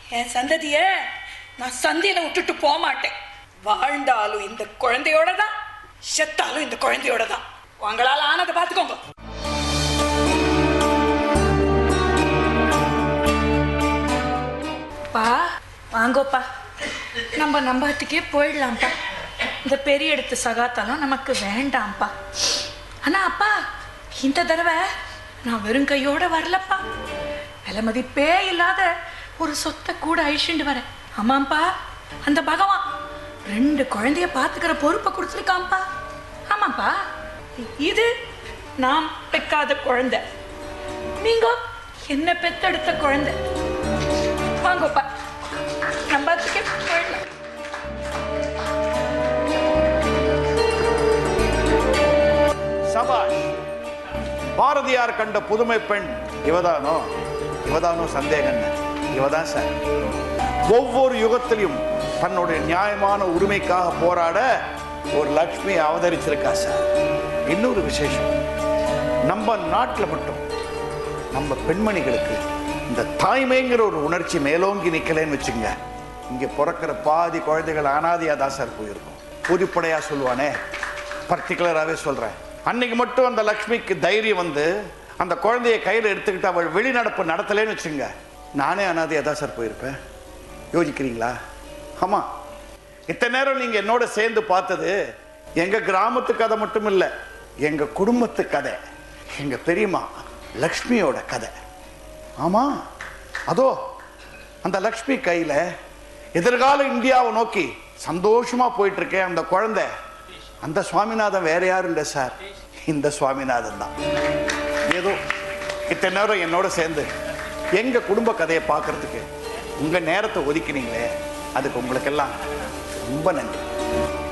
என் சந்ததிய நான் சந்தியில விட்டுட்டு போக மாட்டேன் வாழ்ந்தாலும் இந்த குழந்தையோட தான் செத்தாலும் இந்த குழந்தையோட தான் உங்களால ஆனதை பார்த்துக்கோங்க பா வாங்கோப்பா நம்ம நம்பாத்துக்கே போயிடலாம்ப்பா இந்த பெரிய எடுத்து சகாத்தாலும் நமக்கு வேண்டாம்ப்பா ஆனா அப்பா இந்த தடவை நான் வெறும் கையோட வரலப்பா விலை மதிப்பே இல்லாத ஒரு சொத்தை கூட அழிச்சுட்டு வரேன் ஆமாம்ப்பா அந்த பகவான் ரெண்டு குழந்தைய பார்த்துக்கிற பொறுப்பை கொடுத்துருக்காம்ப்பா ஆமாப்பா இது நாம் பெக்காத குழந்தை நீங்க என்ன பெத்தெடுத்த குழந்தை வாங்கப்பா நம்பாத்துக்கே போயிடலாம் சபாஷ் பாரதியார் கண்ட புதுமை பெண் இவதானோ இவதானோ சந்தேகம் இவதான் சார் ஒவ்வொரு யுகத்திலும் தன்னுடைய நியாயமான உரிமைக்காக போராட ஒரு லக்ஷ்மி அவதரிச்சிருக்கா சார் இன்னொரு விசேஷம் நம்ம நாட்டில் மட்டும் நம்ம பெண்மணிகளுக்கு இந்த தாய்மைங்கிற ஒரு உணர்ச்சி மேலோங்கி நிக்கலைன்னு வச்சுங்க இங்க பிறக்கிற பாதி குழந்தைகள் அனாதையா தான் சார் போயிருக்கும் பொதுப்படையா சொல்லுவானே பர்டிகுலராகவே சொல்றேன் அன்னைக்கு மட்டும் அந்த லக்ஷ்மிக்கு தைரியம் வந்து அந்த குழந்தைய கையில் எடுத்துக்கிட்டு அவள் வெளிநடப்பு நடத்தலைன்னு வச்சுங்க நானே அனாதையா தான் சார் போயிருப்பேன் யோசிக்கிறீங்களா ஆமா இத்தனை நேரம் நீங்க என்னோட சேர்ந்து பார்த்தது எங்க கிராமத்து கதை மட்டும் இல்லை எங்க குடும்பத்து கதை எங்க பெரியம்மா லக்ஷ்மியோட கதை ஆமா அதோ அந்த லக்ஷ்மி கையில எதிர்கால இந்தியாவை நோக்கி சந்தோஷமா போயிட்டு இருக்கேன் அந்த குழந்தை அந்த சுவாமிநாதன் வேற யாரும் இல்லை சார் இந்த சுவாமிநாதன் தான் ஏதோ இத்தனை நேரம் என்னோட சேர்ந்து எங்க குடும்ப கதையை பார்க்கறதுக்கு உங்க நேரத்தை ஒதுக்கினீங்களே அதுக்கு உங்களுக்கெல்லாம் ரொம்ப நன்றி